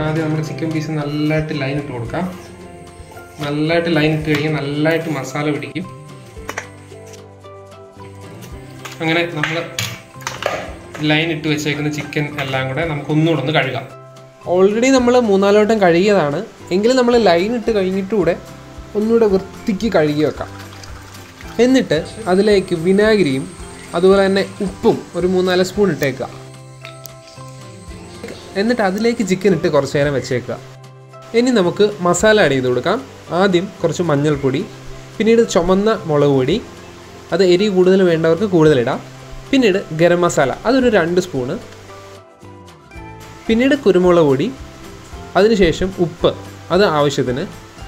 ആദ്യം നമ്മുടെ chicken piece നല്ലതായിട്ട് ലൈൻ ഇട്ട് കൊടുക്കാം നല്ലതായിട്ട് ലൈൻ ഇട്ട് കഴിഞ്ഞാൽ നല്ലതായിട്ട് മസാല പിടിക്കും അങ്ങനെ നമ്മൾ ലൈൻ ഇട്ട് വെച്ചേക്കുന്ന ചിക്കൻ എല്ലാം കൂടെ നമുക്ക് ഒന്നുകൂടെ ഒന്ന് കഴുകാം ഓൾറെഡി നമ്മൾ മൂന്നാല് വട്ടം കഴുകിയതാണ് എങ്കിലും നമ്മൾ ലൈൻ ഇട്ട് കഴിഞ്ഞിട്ടൂടെ ഒന്നുകൂടെ വൃത്തിക്ക് കഴുകി വെക്കാം എന്നിട്ട് അതിലേക്ക് വിനാഗിരിയും അതുപോലെ തന്നെ ഉപ്പും ഒരു മൂന്നാല് സ്പൂൺ ഇട്ടേക്കുക എന്നിട്ട് അതിലേക്ക് ചിക്കൻ ഇട്ട് കുറച്ച് നേരം വെച്ചേക്കുക ഇനി നമുക്ക് മസാല ആഡ് ചെയ്ത് കൊടുക്കാം ആദ്യം കുറച്ച് മഞ്ഞൾപ്പൊടി പിന്നീട് ചുമന്ന മുളക് പൊടി അത് എരി കൂടുതൽ വേണ്ടവർക്ക് കൂടുതലിടാം പിന്നീട് ഗരം മസാല അതൊരു രണ്ട് സ്പൂണ് പിന്നീട് കുരുമുളക് പൊടി അതിനുശേഷം ഉപ്പ് അത് ആവശ്യത്തിന്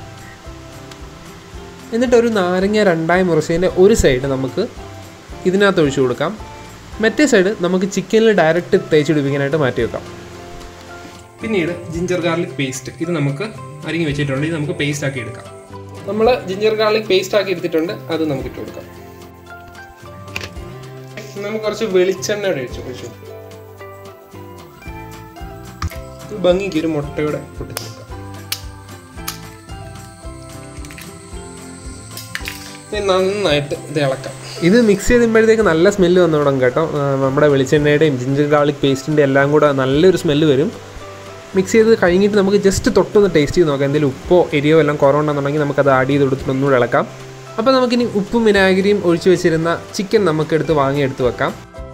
എന്നിട്ട് ഒരു നാരങ്ങ രണ്ടായി മുറിച്ചതിൻ്റെ ഒരു സൈഡ് നമുക്ക് ഇതിനകത്ത് ഒഴിച്ചു കൊടുക്കാം മറ്റേ സൈഡ് നമുക്ക് ചിക്കനിൽ ഡയറക്റ്റ് തേച്ച് പിടിപ്പിക്കാനായിട്ട് മാറ്റി വെക്കാം പിന്നീട് ജിഞ്ചർ ഗാർലിക് പേസ്റ്റ് ഇത് നമുക്ക് അരിഞ്ഞ് വെച്ചിട്ടുണ്ട് ഇത് നമുക്ക് പേസ്റ്റ് ആക്കി എടുക്കാം നമ്മൾ ജിഞ്ചർ ഗാർലിക് പേസ്റ്റ് ആക്കി എടുത്തിട്ടുണ്ട് അത് നമുക്ക് ഇട്ട് കൊടുക്കാം നമുക്ക് കുറച്ച് വെളിച്ചെണ്ണ ഇവിടെ ഒഴിച്ചു ഒഴിച്ചു ഇത് ഭംഗിക്ക് ഒരു മുട്ടയുടെ പൊട്ടിച്ചു കൊടുക്കാം ഇനി നന്നായിട്ട് ഇത് ഇളക്കാം ഇത് മിക്സ് ചെയ്തുമ്പോഴത്തേക്ക് നല്ല സ്മെല്ല് വന്നു തുടങ്ങും കേട്ടോ ആ, നമ്മുടെ വെളിച്ചെണ്ണയുടെയും ജിഞ്ചർ ഗാർലിക് പേസ്റ്റിൻ്റെ എല്ലാം കൂടെ നല്ലൊരു സ്മെല്ല് വരും മിക്സ് ചെയ്ത് കഴിഞ്ഞിട്ട് നമുക്ക് ജസ്റ്റ് തൊട്ടൊന്ന് ടേസ്റ്റ് ചെയ്ത് നോക്കാം എന്തെങ്കിലും ഉപ്പോ എരിയോ എല്ലാം കുറവുണ്ടെന്നുണ്ടെങ്കിൽ നമുക്കത് ആഡ് ചെയ്ത് കൊടുത്തിട്ട് ഒന്നുകൂടെ ഇളക്കാം അപ്പോൾ നമുക്കിനി ഉപ്പും വിനാഗിരിയും ഒഴിച്ചു വെച്ചിരുന്ന ചിക്കൻ നമുക്കെടുത്ത് വാങ്ങിയെടുത്ത് വെക്കാം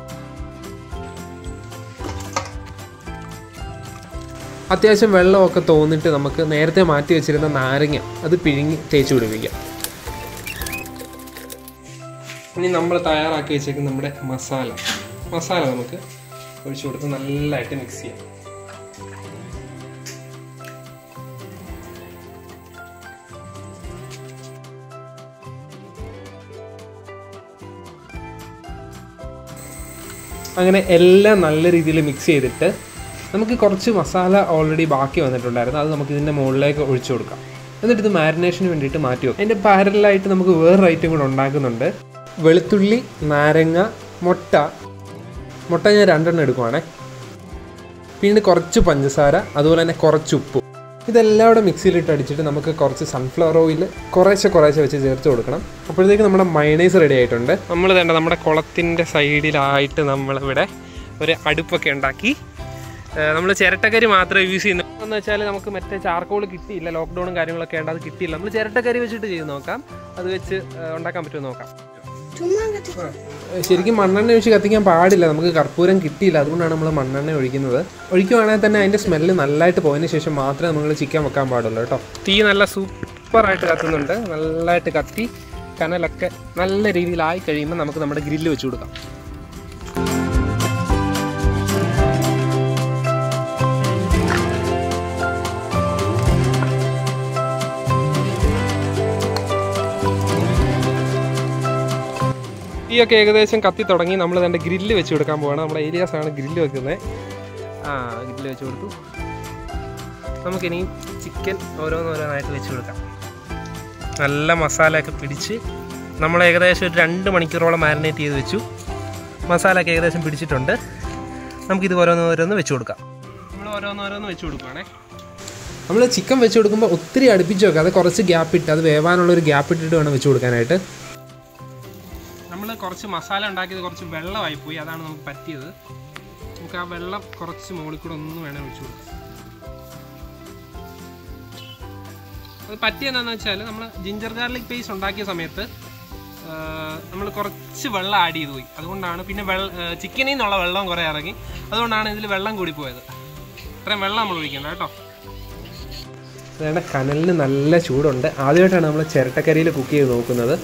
അത്യാവശ്യം വെള്ളമൊക്കെ തോന്നിട്ട് നമുക്ക് നേരത്തെ മാറ്റി വെച്ചിരുന്ന നാരങ്ങ അത് പിഴിഞ്ഞ് തേച്ച് പിടിപ്പിക്കാം ഇനി നമ്മൾ തയ്യാറാക്കി വെച്ചേക്കുന്ന നമ്മുടെ മസാല മസാല നമുക്ക് ഒഴിച്ചു കൊടുത്ത് നല്ലതായിട്ട് മിക്സ് ചെയ്യാം അങ്ങനെ എല്ലാം നല്ല രീതിയിൽ മിക്സ് ചെയ്തിട്ട് നമുക്ക് കുറച്ച് മസാല ഓൾറെഡി ബാക്കി വന്നിട്ടുണ്ടായിരുന്നു അത് നമുക്ക് ഇതിൻ്റെ മുകളിലേക്ക് ഒഴിച്ചു കൊടുക്കാം എന്നിട്ട് ഇത് മാരിനേഷന് വേണ്ടിയിട്ട് മാറ്റി വെക്കാം അതിൻ്റെ പാരലായിട്ട് നമുക്ക് വേറൊരു ഐറ്റം കൂടെ ഉണ്ടാക്കുന്നുണ്ട് വെളുത്തുള്ളി നാരങ്ങ മുട്ട മുട്ട ഞാൻ രണ്ടെണ്ണം എടുക്കുവാണേ പിന്നെ കുറച്ച് പഞ്ചസാര അതുപോലെ തന്നെ കുറച്ച് ഉപ്പും ഇതെല്ലാം കൂടെ മിക്സിയിലിട്ട് അടിച്ചിട്ട് നമുക്ക് കുറച്ച് സൺഫ്ലവർ ഓയിൽ കുറേശ്ശെ കുറേശ്ശെ വെച്ച് ചേർത്ത് കൊടുക്കണം അപ്പോഴത്തേക്ക് നമ്മുടെ മയണൈസ് റെഡി ആയിട്ടുണ്ട് നമ്മൾ വേണ്ട നമ്മുടെ കുളത്തിൻ്റെ സൈഡിലായിട്ട് നമ്മളിവിടെ ഒരു അടുപ്പൊക്കെ ഉണ്ടാക്കി നമ്മൾ ചിരട്ടക്കരി മാത്രമേ യൂസ് ചെയ്യുന്നു എന്ന് വെച്ചാൽ നമുക്ക് മറ്റേ ചാർക്കോൾ കിട്ടിയില്ല ലോക്ക്ഡൗണും കാര്യങ്ങളൊക്കെ ഉണ്ട് അത് കിട്ടിയില്ല നമ്മൾ ചിരട്ടക്കരി വെച്ചിട്ട് ചെയ്ത് നോക്കാം അത് വെച്ച് ഏഹ്, ഉണ്ടാക്കാൻ പറ്റുമോ നോക്കാം ശരിക്കും മണ്ണെണ്ണ ഒഴിച്ച് കത്തിക്കാൻ പാടില്ല നമുക്ക് കർപ്പൂരം കിട്ടിയില്ല അതുകൊണ്ടാണ് നമ്മൾ മണ്ണെണ്ണ ഒഴിക്കുന്നത് ഒഴിക്കുവാണെങ്കിൽ തന്നെ അതിൻ്റെ സ്മെല്ല് നല്ലതായിട്ട് പോയതിന് ശേഷം മാത്രമേ നമ്മൾ ചിക്കൻ വെക്കാൻ പാടുള്ളൂ കേട്ടോ തീ നല്ല സൂപ്പറായിട്ട് കത്തുന്നുണ്ട് നല്ലതായിട്ട് കത്തി കനലൊക്കെ നല്ല രീതിയിലായി കഴിയുമ്പോൾ നമുക്ക് നമ്മുടെ ഗ്രില്ല് വെച്ച് കൊടുക്കാം തീയൊക്കെ ഏകദേശം കത്തി തുടങ്ങി നമ്മൾ തന്നെ ഗ്രില്ല് വെച്ച് കൊടുക്കാൻ പോവാണ് നമ്മുടെ ഏരിയാസ് ആണ് ഗ്രില്ല് വെക്കുന്നത് ആ ഗ്രില്ല് വെച്ച് കൊടുത്തു നമുക്കിനി ചിക്കൻ ഓരോന്നോരോന്നായിട്ട് വെച്ച് കൊടുക്കാം നല്ല മസാലയൊക്കെ പിടിച്ച് നമ്മൾ ഏകദേശം ഒരു രണ്ട് മണിക്കൂറോളം മാരിനേറ്റ് ചെയ്ത് വെച്ചു മസാലയൊക്കെ ഏകദേശം പിടിച്ചിട്ടുണ്ട് നമുക്കിത് ഓരോന്നോരോന്ന് വെച്ച് കൊടുക്കാം നമ്മൾ ഓരോന്നോരോന്ന് വെച്ച് കൊടുക്കുവാണേ നമ്മൾ ചിക്കൻ വെച്ച് കൊടുക്കുമ്പോൾ ഒത്തിരി അടുപ്പിച്ച് വെക്കാം അത് കുറച്ച് ഗ്യാപ്പ് ഇട്ട് അത് വേവാനുള്ള ഒരു ഗ്യാപ്പ് ഇട്ടിട്ട് വേണം വെച്ച് കൊടുക്കാനായിട്ട് നമ്മൾ കുറച്ച് മസാല ഉണ്ടാക്കിയത് കുറച്ച് വെള്ളമായി പോയി അതാണ് നമുക്ക് പറ്റിയത് നമുക്ക് ആ വെള്ളം കുറച്ച് മുകളിൽ കൂടെ ഒന്ന് വേണേൽ ഒഴിച്ചു കൊടുക്കാം അത് പറ്റിയെന്താണെന്ന് വെച്ചാൽ നമ്മൾ ജിഞ്ചർ ഗാർലിക് പേസ്റ്റ് ഉണ്ടാക്കിയ സമയത്ത് നമ്മൾ കുറച്ച് വെള്ളം ആഡ് ചെയ്ത് പോയി അതുകൊണ്ടാണ് പിന്നെ വെള്ള ചിക്കനിൽ നിന്നുള്ള വെള്ളം കുറേ ഇറങ്ങി അതുകൊണ്ടാണ് ഇതിൽ വെള്ളം കൂടി പോയത് ഇത്രയും വെള്ളം നമ്മൾ ഒഴിക്കണ്ട കേട്ടോ വേണ്ട കനലിന് നല്ല ചൂടുണ്ട് ആദ്യമായിട്ടാണ് നമ്മൾ ചിരട്ടക്കരിയിൽ കുക്ക് ചെയ്ത് നോക്കുന്നത്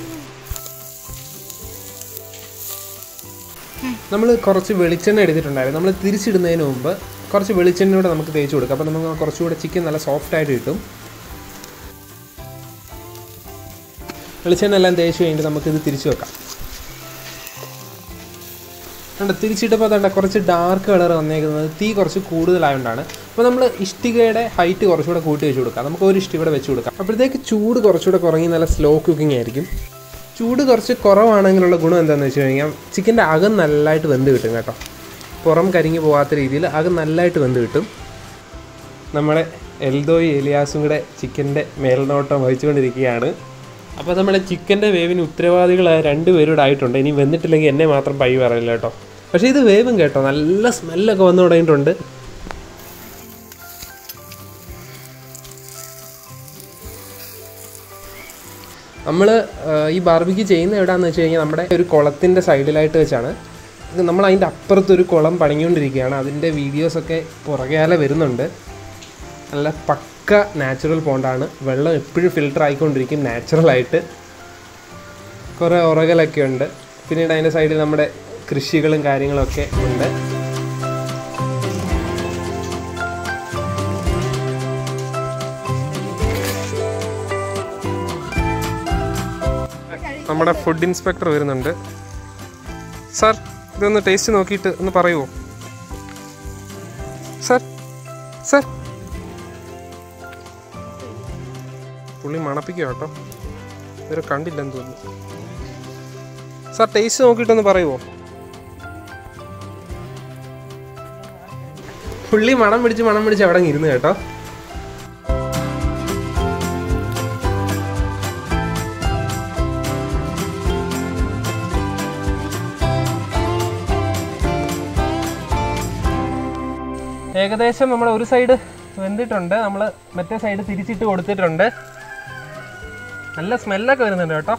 നമ്മൾ കുറച്ച് വെളിച്ചെണ്ണ എടുത്തിട്ടുണ്ടായിരുന്നു നമ്മൾ തിരിച്ചിടുന്നതിന് മുമ്പ് കുറച്ച് വെളിച്ചെണ്ണയോടെ നമുക്ക് തേച്ച് കൊടുക്കാം അപ്പോൾ നമുക്ക് കുറച്ചുകൂടെ ചിക്കൻ നല്ല സോഫ്റ്റ് ആയിട്ട് കിട്ടും വെളിച്ചെണ്ണ എല്ലാം തേച്ച് കഴിഞ്ഞിട്ട് നമുക്കിത് തിരിച്ചു വെക്കാം കണ്ട തിരിച്ചിട്ടപ്പോൾ അതണ്ട കുറച്ച് ഡാർക്ക് കളർ വന്നേക്കുന്നത് തീ കുറച്ച് കൂടുതലായതുകൊണ്ടാണ് അപ്പോൾ നമ്മൾ ഇഷ്ടികയുടെ ഹൈറ്റ് കുറച്ചുകൂടെ കൂട്ടി വെച്ച് കൊടുക്കാം നമുക്ക് ഒരു ഇഷ്ടികയുടെ വെച്ച് കൊടുക്കാം അപ്പോഴത്തേക്ക് ചൂട് കുറച്ചുകൂടെ കുറങ്ങി നല്ല സ്ലോ കുക്കിംഗ് ആയിരിക്കും ചൂട് കുറച്ച് കുറവാണെങ്കിലുള്ള ഗുണം എന്താണെന്ന് വെച്ച് കഴിഞ്ഞാൽ ചിക്കൻ്റെ അകം നല്ലതായിട്ട് വെന്ത് കിട്ടും കേട്ടോ പുറം കരിഞ്ഞു പോകാത്ത രീതിയിൽ അകം നല്ലതായിട്ട് വെന്ത് കിട്ടും നമ്മുടെ എൽദോയി എലിയാസും കൂടെ ചിക്കൻ്റെ മേൽനോട്ടം വഹിച്ചുകൊണ്ടിരിക്കുകയാണ് അപ്പോൾ നമ്മുടെ ചിക്കൻ്റെ വേവിന് ഉത്തരവാദികളായ രണ്ടുപേരോട് ആയിട്ടുണ്ട് ഇനി വന്നിട്ടില്ലെങ്കിൽ എന്നെ മാത്രം പൈ പറയില്ല കേട്ടോ പക്ഷേ ഇത് വേവും കേട്ടോ നല്ല സ്മെല്ലൊക്കെ വന്നു തുടങ്ങിയിട്ടുണ്ട് നമ്മൾ ഈ ബാർബിക്ക് ചെയ്യുന്ന എവിടെയാണെന്ന് വെച്ച് കഴിഞ്ഞാൽ നമ്മുടെ ഒരു കുളത്തിൻ്റെ സൈഡിലായിട്ട് വെച്ചാണ് ഇത് നമ്മൾ അതിൻ്റെ അപ്പുറത്തൊരു കുളം പണിഞ്ഞുകൊണ്ടിരിക്കുകയാണ് അതിൻ്റെ വീഡിയോസൊക്കെ പുറകെയാലെ വരുന്നുണ്ട് നല്ല പക്ക നാച്ചുറൽ പോണ്ടാണ് വെള്ളം എപ്പോഴും ഫിൽട്ടർ ആയിക്കൊണ്ടിരിക്കും നാച്ചുറലായിട്ട് കുറേ ഉറകലൊക്കെ ഉണ്ട് പിന്നീട് അതിൻ്റെ സൈഡിൽ നമ്മുടെ കൃഷികളും കാര്യങ്ങളൊക്കെ ഉണ്ട് നമ്മുടെ ഫുഡ് ഇൻസ്പെക്ടർ വരുന്നുണ്ട് സാർ ഇതൊന്ന് ടേസ്റ്റ് നോക്കിയിട്ട് ഒന്ന് പറയുമോ സാർ സാർ പുള്ളി മണപ്പിക്കുക കേട്ടോ ഇവരെ കണ്ടില്ലെന്ന് തോന്നുന്നു സാർ ടേസ്റ്റ് നോക്കിയിട്ടൊന്ന് പറയുമോ പുള്ളി മണം പിടിച്ച് മണം പിടിച്ച് അവിടെ ഇരുന്ന് കേട്ടോ ഏകദേശം നമ്മൾ ഒരു സൈഡ് വെന്തിട്ടുണ്ട് നമ്മൾ മറ്റേ സൈഡ് തിരിച്ചിട്ട് കൊടുത്തിട്ടുണ്ട് നല്ല സ്മെല്ലൊക്കെ വരുന്നുണ്ട് കേട്ടോ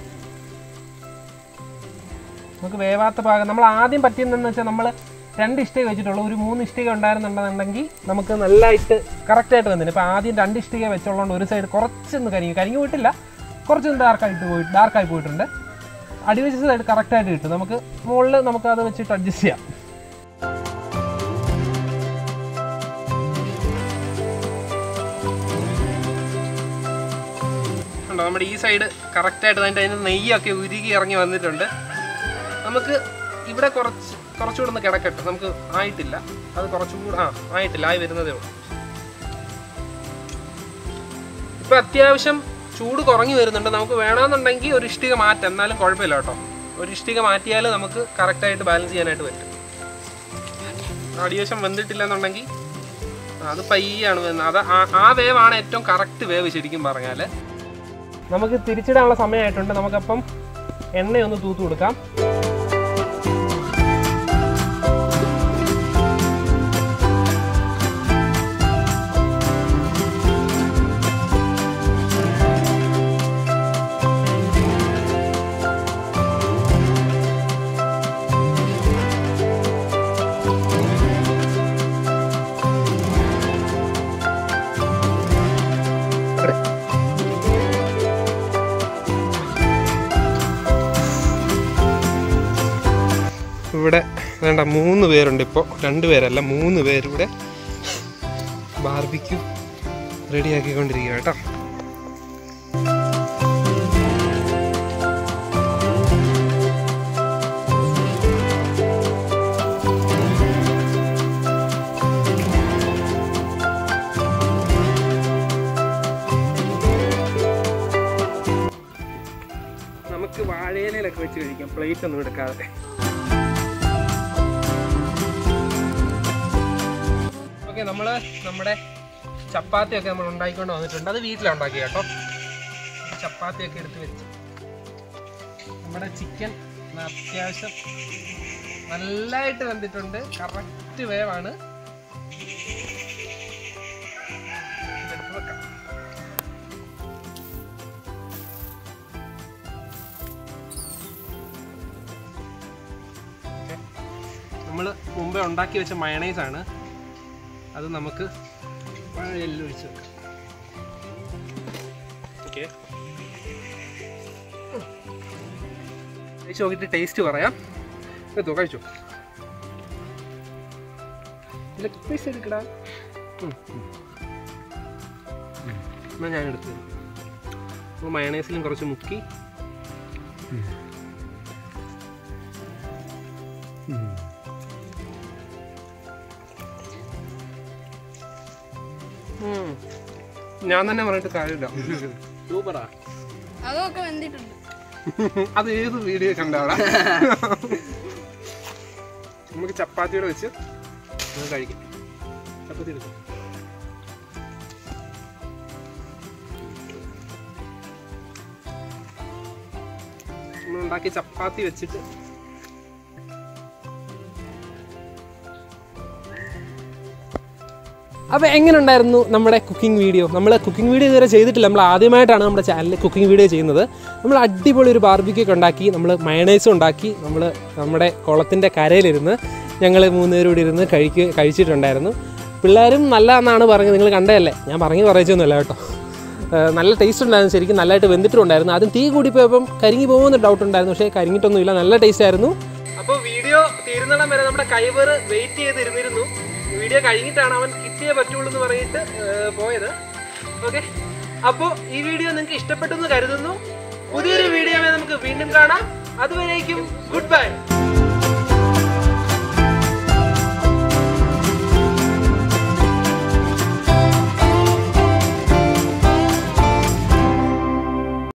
നമുക്ക് വേവാത്ത പാകം നമ്മൾ ആദ്യം പറ്റിയതെന്ന് വെച്ചാൽ നമ്മൾ രണ്ട് ഇഷ്ടിക വെച്ചിട്ടുള്ളൂ ഒരു മൂന്ന് ഇഷ്ടിക ഉണ്ടായിരുന്നുണ്ടെന്നുണ്ടെങ്കിൽ നമുക്ക് നല്ലതായിട്ട് കറക്റ്റായിട്ട് വന്നിന് ഇപ്പോൾ ആദ്യം രണ്ട് ഇഷ്ടിക വെച്ചുള്ളതുകൊണ്ട് ഒരു സൈഡ് കുറച്ചൊന്ന് കരിഞ്ഞു കരിഞ്ഞു പോയിട്ടില്ല കുറച്ചൊന്ന് ഡാർക്കായിട്ട് പോയി ഡാർക്കായി പോയിട്ടുണ്ട് അടിവെച്ച സൈഡ് കറക്റ്റായിട്ട് കിട്ടും നമുക്ക് മുകളിൽ നമുക്ക് അത് വെച്ചിട്ട് അഡ്ജസ്റ്റ് ചെയ്യാം ഉണ്ടോ നമ്മുടെ ഈ സൈഡ് കറക്റ്റായിട്ട് അതിൻ്റെ അതിന് നെയ്യൊക്കെ ഉരുകി ഇറങ്ങി വന്നിട്ടുണ്ട് നമുക്ക് ഇവിടെ കുറച്ച് കുറച്ചുകൂടെ ഒന്ന് കിടക്കട്ടെ നമുക്ക് ആയിട്ടില്ല അത് കുറച്ചും കൂടെ ആ ആയിട്ടില്ല ആയി വരുന്നതേ ഉള്ളൂ ഇപ്പം അത്യാവശ്യം ചൂട് കുറഞ്ഞു വരുന്നുണ്ട് നമുക്ക് വേണമെന്നുണ്ടെങ്കിൽ ഒരു ഇഷ്ടിക മാറ്റാം എന്നാലും കുഴപ്പമില്ല കേട്ടോ ഒരു ഇഷ്ടിക മാറ്റിയാൽ നമുക്ക് കറക്റ്റായിട്ട് ബാലൻസ് ചെയ്യാനായിട്ട് പറ്റും അടിവശം വെന്തിട്ടില്ലെന്നുണ്ടെങ്കിൽ അത് പയ്യാണ് വരുന്നത് അത് ആ- ആ വേവാണ് ഏറ്റവും കറക്റ്റ് വേവ് ശരിക്കും പറഞ്ഞാൽ നമുക്ക് തിരിച്ചിടാനുള്ള സമയമായിട്ടുണ്ട് നമുക്കപ്പം എണ്ണയൊന്ന് തൂത്ത് കൊടുക്കാം ഇവിടെ വേണ്ട മൂന്ന് പേരുണ്ട് ഇപ്പോൾ രണ്ട് പേരല്ല മൂന്ന് പേരിവിടെ ബാർബിക്യൂ റെഡിയാക്കിക്കൊണ്ടിരിക്കുക കേട്ടോ നമുക്ക് വാഴയിലൊക്കെ വെച്ച് കഴിക്കാം പ്ലേറ്റ് ഒന്നും എടുക്കാതെ ഓക്കെ നമ്മൾ നമ്മുടെ ചപ്പാത്തിയൊക്കെ നമ്മൾ ഉണ്ടാക്കിക്കൊണ്ട് വന്നിട്ടുണ്ട് അത് വീട്ടിലാണ് ഉണ്ടാക്കി കേട്ടോ ചപ്പാത്തിയൊക്കെ എടുത്ത് വെച്ച് നമ്മുടെ ചിക്കൻ അത്യാവശ്യം നല്ലതായിട്ട് വെന്തിട്ടുണ്ട് കറക്റ്റ് വേവാണ് ഇതെടുത്ത് വെക്കാം നമ്മൾ മുമ്പേ ഉണ്ടാക്കി വെച്ച മയണൈസ് ആണ് അത് നമുക്ക് വാഴയിലിൽ ഒഴിച്ച് വെക്കാം ഓക്കെ കഴിച്ച് നോക്കിയിട്ട് ടേസ്റ്റ് പറയാം എടുത്തോ കഴിച്ചോ ലെഗ് പീസ് എടുക്കടാ ഉം, ഉം. എന്നാ ഞാൻ എടുത്തു അപ്പോൾ മയണൈസിലും കുറച്ച് മുക്കി ഉം. ഞാൻ തന്നെ പറഞ്ഞിട്ട് കാര്യമില്ല സൂപ്പറാ അതൊക്കെ വെന്തിട്ടുണ്ട് അത് ഏത് വീഡിയോ കണ്ടവിടെ നമുക്ക് ചപ്പാത്തിയോടെ വെച്ച് നമുക്ക് കഴിക്കാം ചപ്പാത്തി എടുക്കും നമ്മൾ ഉണ്ടാക്കിയ ചപ്പാത്തി വെച്ചിട്ട് അപ്പോൾ എങ്ങനെ ഉണ്ടായിരുന്നു നമ്മുടെ കുക്കിംഗ് വീഡിയോ നമ്മൾ കുക്കിംഗ് വീഡിയോ ഇതുവരെ ചെയ്തിട്ടില്ല നമ്മൾ ആദ്യമായിട്ടാണ് നമ്മുടെ ചാനലിൽ കുക്കിംഗ് വീഡിയോ ചെയ്യുന്നത് നമ്മൾ അടിപൊളി ഒരു ബാർബിക്കൊക്കെ ഉണ്ടാക്കി നമ്മൾ മയണൈസും ഉണ്ടാക്കി നമ്മൾ നമ്മുടെ കുളത്തിൻ്റെ കരയിലിരുന്ന് ഞങ്ങൾ മൂന്നുപേരും കൂടി ഇരുന്ന് കഴിക്ക് കഴിച്ചിട്ടുണ്ടായിരുന്നു പിള്ളേരും നല്ല എന്നാണ് പറഞ്ഞത് നിങ്ങൾ കണ്ടതല്ലേ ഞാൻ പറഞ്ഞു പറയിച്ചൊന്നുമല്ല കേട്ടോ ഏഹ് നല്ല ടേസ്റ്റ് ഉണ്ടായിരുന്നു ശരിക്കും നല്ലതായിട്ട് വെന്തിട്ടുണ്ടായിരുന്നു ആദ്യം തീ കൂടിപ്പോയപ്പം കരിങ്ങി പോകുന്ന ഡൗട്ട് ഉണ്ടായിരുന്നു പക്ഷേ കരിങ്ങിട്ടൊന്നുമില്ല നല്ല ടേസ്റ്റ് ആയിരുന്നു അപ്പോൾ വീഡിയോ തീരുന്നിടം വരെ നമ്മുടെ കൈവർ വെയിറ്റ് ചെയ്തിരുന്നിരുന്നു വീഡിയോ കഴിഞ്ഞിട്ടാണ് അവൻ കിട്ടിയേ പറ്റുള്ളൂ എന്ന് പറഞ്ഞിട്ട് ഏഹ് പോയത് ഓക്കെ അപ്പോൾ ഈ വീഡിയോ നിങ്ങൾക്ക് ഇഷ്ടപ്പെട്ടു എന്ന് കരുതുന്നു പുതിയൊരു വീഡിയോ നമുക്ക് വീണ്ടും കാണാം അതുവരേക്കും ഗുഡ് ബൈ